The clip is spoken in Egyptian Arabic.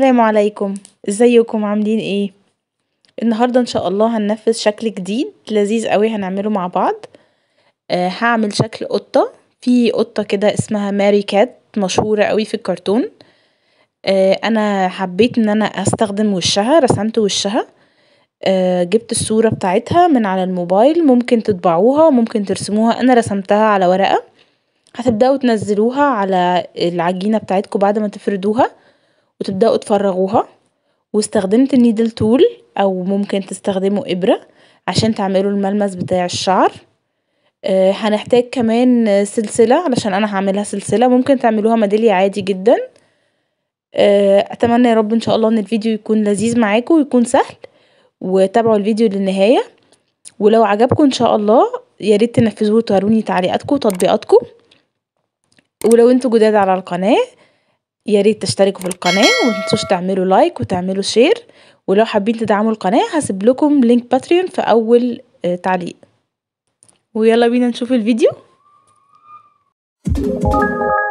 السلام عليكم ازيكم عاملين ايه النهارده ان شاء الله هننفذ شكل جديد لذيذ قوي هنعمله مع بعض آه هعمل شكل قطه في قطه كده اسمها ماري كات مشهوره قوي في الكرتون آه انا حبيت ان انا استخدم وشها رسمت وشها آه جبت الصوره بتاعتها من على الموبايل ممكن تطبعوها ممكن ترسموها انا رسمتها على ورقه هتبداوا تنزلوها على العجينه بتاعتكم بعد ما تفردوها وتبداوا تفرغوها واستخدمت النيدل تول او ممكن تستخدموا ابره عشان تعملوا الملمس بتاع الشعر آه هنحتاج كمان سلسله علشان انا هعملها سلسله ممكن تعملوها ميداليه عادي جدا آه اتمنى يا رب ان شاء الله ان الفيديو يكون لذيذ معاكم ويكون سهل وتابعوا الفيديو للنهايه ولو عجبكم ان شاء الله يا ريت تنفذوه وتوروني تعليقاتكم وتطبيقاتكم ولو انتوا جداد على القناه يا ريت تشتركوا في القناه ومتنسوش تعملوا لايك وتعملوا شير ولو حابين تدعموا القناه هسيب لكم لينك باتريون في اول تعليق ويلا بينا نشوف الفيديو